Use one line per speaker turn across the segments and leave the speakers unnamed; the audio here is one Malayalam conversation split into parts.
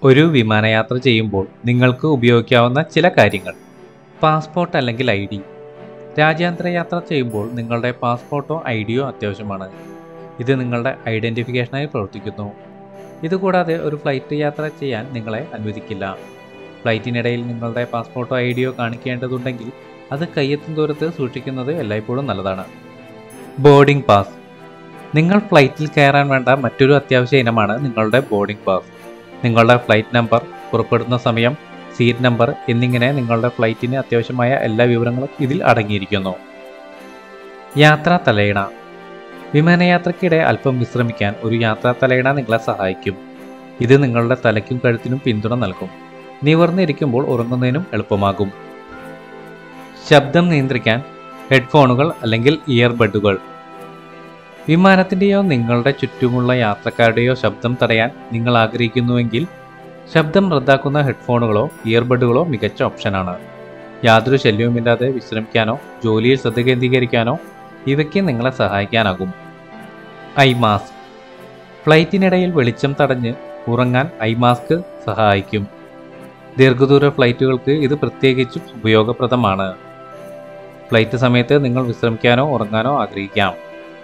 ഒരു വിമാനയാത്ര ചെയ്യുമ്പോൾ നിങ്ങൾക്ക് ഉപയോഗിക്കാവുന്ന ചില കാര്യങ്ങൾ പാസ്പോർട്ട് അല്ലെങ്കിൽ ഐ ഡി രാജ്യാന്തര യാത്ര ചെയ്യുമ്പോൾ നിങ്ങളുടെ പാസ്പോർട്ടോ ഐ ഡിയോ അത്യാവശ്യമാണ് ഇത് നിങ്ങളുടെ ഐഡൻറ്റിഫിക്കേഷനായി പ്രവർത്തിക്കുന്നു ഇതുകൂടാതെ ഒരു ഫ്ലൈറ്റ് യാത്ര ചെയ്യാൻ നിങ്ങളെ അനുവദിക്കില്ല ഫ്ലൈറ്റിനിടയിൽ നിങ്ങളുടെ പാസ്പോർട്ടോ ഐ ഡിയോ കാണിക്കേണ്ടതുണ്ടെങ്കിൽ അത് കയ്യെത്തും ദൂരത്ത് സൂക്ഷിക്കുന്നത് എല്ലായ്പ്പോഴും നല്ലതാണ് ബോർഡിംഗ് പാസ് നിങ്ങൾ ഫ്ലൈറ്റിൽ കയറാൻ വേണ്ട മറ്റൊരു അത്യാവശ്യ ഇനമാണ് നിങ്ങളുടെ ബോർഡിംഗ് പാസ് നിങ്ങളുടെ ഫ്ലൈറ്റ് നമ്പർ പുറപ്പെടുന്ന സമയം സീറ്റ് നമ്പർ എന്നിങ്ങനെ നിങ്ങളുടെ ഫ്ലൈറ്റിന് അത്യാവശ്യമായ എല്ലാ വിവരങ്ങളും ഇതിൽ അടങ്ങിയിരിക്കുന്നു യാത്രാ തലയിണ വിമാനയാത്രയ്ക്കിടെ അല്പം വിശ്രമിക്കാൻ ഒരു യാത്രാ തലയിണ നിങ്ങളെ സഹായിക്കും ഇത് നിങ്ങളുടെ തലയ്ക്കും കഴുത്തിനും പിന്തുണ നൽകും നിവർന്നിരിക്കുമ്പോൾ ഉറങ്ങുന്നതിനും എളുപ്പമാകും ശബ്ദം നിയന്ത്രിക്കാൻ ഹെഡ്ഫോണുകൾ അല്ലെങ്കിൽ ഇയർബഡുകൾ വിമാനത്തിൻ്റെയോ നിങ്ങളുടെ ചുറ്റുമുള്ള യാത്രക്കാരുടെയോ ശബ്ദം തടയാൻ നിങ്ങൾ ആഗ്രഹിക്കുന്നുവെങ്കിൽ ശബ്ദം റദ്ദാക്കുന്ന ഹെഡ്ഫോണുകളോ ഇയർബഡുകളോ മികച്ച ഓപ്ഷനാണ് യാതൊരു ശല്യവുമില്ലാതെ വിശ്രമിക്കാനോ ജോലിയിൽ ശ്രദ്ധ കേന്ദ്രീകരിക്കാനോ ഇവയ്ക്ക് നിങ്ങളെ സഹായിക്കാനാകും ഐ മാസ്ക് ഫ്ലൈറ്റിനിടയിൽ വെളിച്ചം തടഞ്ഞ് ഉറങ്ങാൻ ഐ മാസ്ക് സഹായിക്കും ദീർഘദൂര ഫ്ലൈറ്റുകൾക്ക് ഇത് പ്രത്യേകിച്ചും ഉപയോഗപ്രദമാണ് ഫ്ലൈറ്റ് സമയത്ത് നിങ്ങൾ വിശ്രമിക്കാനോ ഉറങ്ങാനോ ആഗ്രഹിക്കാം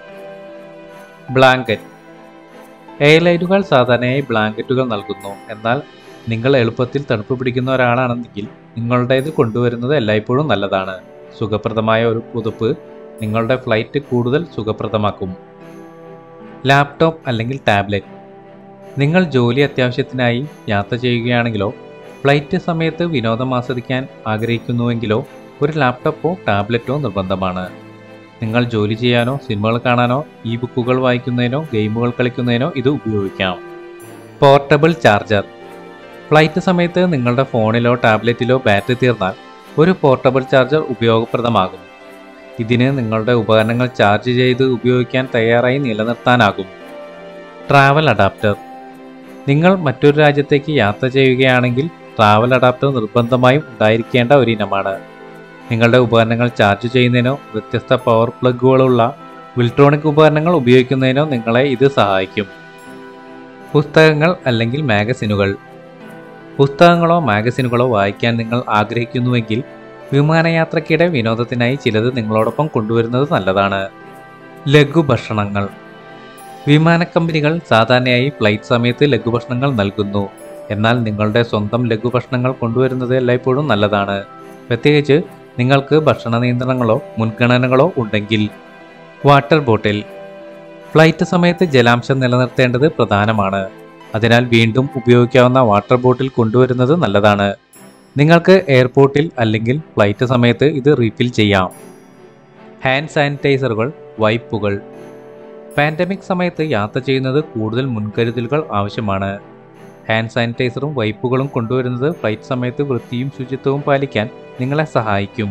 ബ്ലാങ്കറ്റ് എയർലൈനുകൾ സാധാരണയായി ബ്ലാങ്കറ്റുകൾ നൽകുന്നു എന്നാൽ നിങ്ങൾ എളുപ്പത്തിൽ തണുപ്പ് പിടിക്കുന്ന ഒരാളാണെങ്കിൽ നിങ്ങളുടേത് കൊണ്ടുവരുന്നത് എല്ലായ്പ്പോഴും നല്ലതാണ് സുഖപ്രദമായ ഒരു പുതുപ്പ് നിങ്ങളുടെ ഫ്ലൈറ്റ് കൂടുതൽ സുഖപ്രദമാക്കും ലാപ്ടോപ്പ് അല്ലെങ്കിൽ ടാബ്ലറ്റ് നിങ്ങൾ ജോലി അത്യാവശ്യത്തിനായി യാത്ര ചെയ്യുകയാണെങ്കിലോ ഫ്ലൈറ്റ് സമയത്ത് വിനോദം ആസ്വദിക്കാൻ ആഗ്രഹിക്കുന്നുവെങ്കിലോ ഒരു ലാപ്ടോപ്പോ ടാബ്ലറ്റോ നിർബന്ധമാണ് നിങ്ങൾ ജോലി ചെയ്യാനോ സിനിമകൾ കാണാനോ ഇ ബുക്കുകൾ വായിക്കുന്നതിനോ ഗെയിമുകൾ കളിക്കുന്നതിനോ ഇത് ഉപയോഗിക്കാം പോർട്ടബിൾ ചാർജർ ഫ്ലൈറ്റ് സമയത്ത് നിങ്ങളുടെ ഫോണിലോ ടാബ്ലറ്റിലോ ബാറ്ററി തീർന്നാൽ ഒരു പോർട്ടബിൾ ചാർജർ ഉപയോഗപ്രദമാകും ഇതിന് നിങ്ങളുടെ ഉപകരണങ്ങൾ ചാർജ് ചെയ്ത് ഉപയോഗിക്കാൻ തയ്യാറായി നിലനിർത്താനാകും ട്രാവൽ അഡാപ്റ്റർ നിങ്ങൾ മറ്റൊരു രാജ്യത്തേക്ക് യാത്ര ചെയ്യുകയാണെങ്കിൽ ട്രാവൽ അഡാപ്റ്റർ നിർബന്ധമായും ഉണ്ടായിരിക്കേണ്ട ഒരു ഇനമാണ് നിങ്ങളുടെ ഉപകരണങ്ങൾ ചാർജ് ചെയ്യുന്നതിനോ വ്യത്യസ്ത പവർ പ്ലഗുകളുള്ള ഇലക്ട്രോണിക് ഉപകരണങ്ങൾ ഉപയോഗിക്കുന്നതിനോ നിങ്ങളെ ഇത് സഹായിക്കും പുസ്തകങ്ങൾ അല്ലെങ്കിൽ മാഗസിനുകൾ പുസ്തകങ്ങളോ മാഗസിനുകളോ വായിക്കാൻ നിങ്ങൾ ആഗ്രഹിക്കുന്നുവെങ്കിൽ വിമാനയാത്രയ്ക്കിടെ വിനോദത്തിനായി ചിലത് നിങ്ങളോടൊപ്പം കൊണ്ടുവരുന്നത് നല്ലതാണ് ലഘുഭക്ഷണങ്ങൾ വിമാനക്കമ്പനികൾ സാധാരണയായി ഫ്ലൈറ്റ് സമയത്ത് ലഘുഭക്ഷണങ്ങൾ നൽകുന്നു എന്നാൽ നിങ്ങളുടെ സ്വന്തം ലഘുഭക്ഷണങ്ങൾ കൊണ്ടുവരുന്നത് എല്ലായ്പ്പോഴും നല്ലതാണ് പ്രത്യേകിച്ച് നിങ്ങൾക്ക് ഭക്ഷണ നിയന്ത്രണങ്ങളോ മുൻഗണനകളോ ഉണ്ടെങ്കിൽ വാട്ടർ ബോട്ടിൽ ഫ്ലൈറ്റ് സമയത്ത് ജലാംശം നിലനിർത്തേണ്ടത് പ്രധാനമാണ് അതിനാൽ വീണ്ടും ഉപയോഗിക്കാവുന്ന വാട്ടർ ബോട്ടിൽ കൊണ്ടുവരുന്നത് നല്ലതാണ് നിങ്ങൾക്ക് എയർപോർട്ടിൽ അല്ലെങ്കിൽ ഫ്ലൈറ്റ് സമയത്ത് ഇത് റീഫിൽ ചെയ്യാം ഹാൻഡ് സാനിറ്റൈസറുകൾ വൈപ്പുകൾ പാൻഡമിക് സമയത്ത് യാത്ര ചെയ്യുന്നത് കൂടുതൽ മുൻകരുതലുകൾ ആവശ്യമാണ് ഹാൻഡ് സാനിറ്റൈസറും വൈപ്പുകളും കൊണ്ടുവരുന്നത് ഫ്ലൈറ്റ് സമയത്ത് വൃത്തിയും ശുചിത്വവും പാലിക്കാൻ നിങ്ങളെ സഹായിക്കും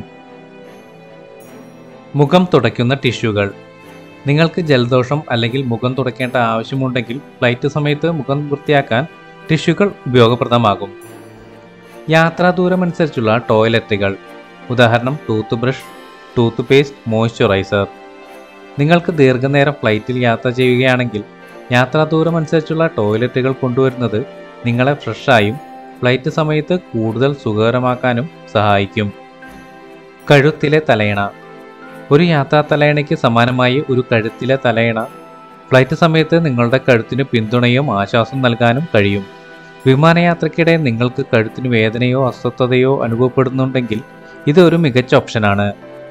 മുഖം തുടയ്ക്കുന്ന ടിഷ്യൂകൾ നിങ്ങൾക്ക് ജലദോഷം അല്ലെങ്കിൽ മുഖം തുടയ്ക്കേണ്ട ആവശ്യമുണ്ടെങ്കിൽ ഫ്ലൈറ്റ് സമയത്ത് മുഖം വൃത്തിയാക്കാൻ ടിഷ്യൂകൾ ഉപയോഗപ്രദമാകും യാത്രാ ദൂരമനുസരിച്ചുള്ള ടോയ്ലറ്റുകൾ ഉദാഹരണം toothbrush toothpaste moisturiser നിങ്ങൾക്ക് ദീർഘനേരം ഫ്ലൈറ്റിൽ യാത്ര ചെയ്യുകയാണെങ്കിൽ യാത്രാ ദൂരമനുസരിച്ചുള്ള ടോയ്ലറ്റുകൾ കൊണ്ടുവരുന്നത് നിങ്ങളെ ഫ്രഷായും ഫ്ലൈറ്റ് സമയത്ത് കൂടുതൽ സുഖകരമാക്കാനും സഹായിക്കും കഴുത്തിലെ തലയിണ ഒരു യാത്രാ തലയിണയ്ക്ക് സമാനമായി ഒരു കഴുത്തിലെ തലയിണ ഫ്ലൈറ്റ് സമയത്ത് നിങ്ങളുടെ കഴുത്തിന് പിന്തുണയും ആശ്വാസം നൽകാനും കഴിയും വിമാനയാത്രയ്ക്കിടെ നിങ്ങൾക്ക് കഴുത്തിന് വേദനയോ അസ്വസ്ഥതയോ അനുഭവപ്പെടുന്നുണ്ടെങ്കിൽ ഇത് ഒരു മികച്ച ഓപ്ഷനാണ്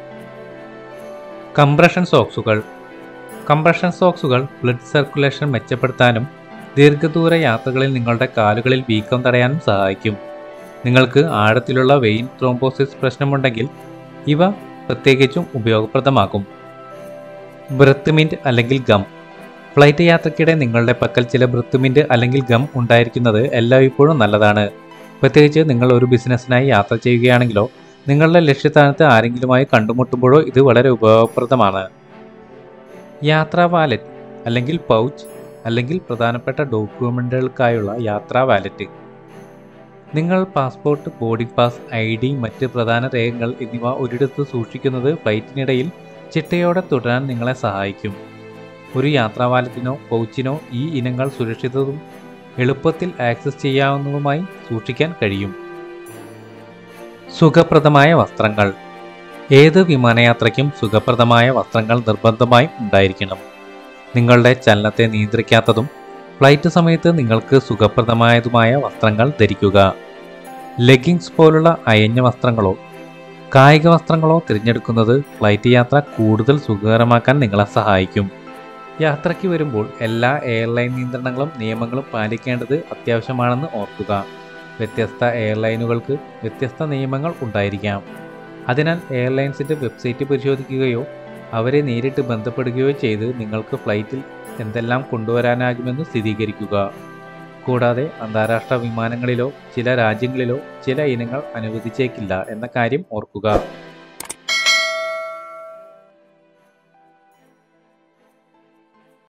കംപ്രഷൻ സോക്സുകൾ കംപ്രഷൻ സോക്സുകൾ ബ്ലഡ് സർക്കുലേഷൻ മെച്ചപ്പെടുത്താനും ദീർഘദൂര യാത്രകളിൽ നിങ്ങളുടെ കാലുകളിൽ വീക്കം തടയാനും സഹായിക്കും നിങ്ങൾക്ക് ആഴത്തിലുള്ള വെയിൻ ത്രോംബോസിസ് പ്രശ്നമുണ്ടെങ്കിൽ ഇവ പ്രത്യേകിച്ചും ഉപയോഗപ്രദമാകും ബ്രത്ത് മിന്റ് അല്ലെങ്കിൽ ഗം ഫ്ലൈറ്റ് യാത്രയ്ക്കിടെ നിങ്ങളുടെ പക്കൽ ചില ബ്രത്ത് മിന്റ് അല്ലെങ്കിൽ ഗം ഉണ്ടായിരിക്കുന്നത് എല്ലായ്പ്പോഴും നല്ലതാണ് പ്രത്യേകിച്ച് നിങ്ങൾ ഒരു ബിസിനസ്സിനായി യാത്ര ചെയ്യുകയാണെങ്കിലോ നിങ്ങളുടെ ലക്ഷ്യസ്ഥാനത്ത് ആരെങ്കിലുമായി കണ്ടുമുട്ടുമ്പോഴോ ഇത് വളരെ ഉപയോഗപ്രദമാണ് യാത്രാ വാലറ്റ് അല്ലെങ്കിൽ പൗച്ച് അല്ലെങ്കിൽ പ്രധാനപ്പെട്ട ഡോക്യുമെന്റുകൾക്കായുള്ള യാത്രാ വാലറ്റ് നിങ്ങൾ passport boarding pass I D മറ്റ് പ്രധാന രേഖകൾ എന്നിവ ഒരിടത്ത് സൂക്ഷിക്കുന്നത് ഫ്ലൈറ്റിനിടയിൽ ചിട്ടയോടെ തുടരാൻ നിങ്ങളെ സഹായിക്കും ഒരു യാത്രാവാലറ്റിനോ പൗച്ചിനോ ഈ ഇനങ്ങൾ സുരക്ഷിതവും എളുപ്പത്തിൽ ആക്സസ് ചെയ്യാവുന്നതുമായി സൂക്ഷിക്കാൻ കഴിയും സുഖപ്രദമായ വസ്ത്രങ്ങൾ ഏത് വിമാനയാത്രയ്ക്കും സുഖപ്രദമായ വസ്ത്രങ്ങൾ നിർബന്ധമായും ഉണ്ടായിരിക്കണം നിങ്ങളുടെ ചലനത്തെ നിയന്ത്രിക്കാത്തതും ഫ്ലൈറ്റ് സമയത്ത് നിങ്ങൾക്ക് സുഖപ്രദമായതുമായ വസ്ത്രങ്ങൾ ധരിക്കുക ലെഗിങ്സ് പോലുള്ള അയഞ്ഞ വസ്ത്രങ്ങളോ കായിക വസ്ത്രങ്ങളോ തിരഞ്ഞെടുക്കുന്നത് ഫ്ലൈറ്റ് യാത്ര കൂടുതൽ സുഖകരമാക്കാൻ നിങ്ങളെ സഹായിക്കും യാത്രയ്ക്ക് വരുമ്പോൾ എല്ലാ എയർലൈൻ നിയന്ത്രണങ്ങളും നിയമങ്ങളും പാലിക്കേണ്ടത് അത്യാവശ്യമാണെന്ന് ഓർക്കുക വ്യത്യസ്ത എയർലൈനുകൾക്ക് വ്യത്യസ്ത നിയമങ്ങൾ ഉണ്ടായിരിക്കാം അതിനാൽ എയർലൈൻസിൻ്റെ വെബ്സൈറ്റ് പരിശോധിക്കുകയോ അവരെ നേരിട്ട് ബന്ധപ്പെടുകയോ ചെയ്ത് നിങ്ങൾക്ക് ഫ്ലൈറ്റിൽ എന്തെല്ലാം കൊണ്ടുവരാനാകുമെന്ന് സ്ഥിരീകരിക്കുക കൂടാതെ അന്താരാഷ്ട്ര വിമാനങ്ങളിലോ ചില രാജ്യങ്ങളിലോ ചില ഇനങ്ങൾ അനുവദിച്ചേക്കില്ല എന്ന കാര്യം ഓർക്കുക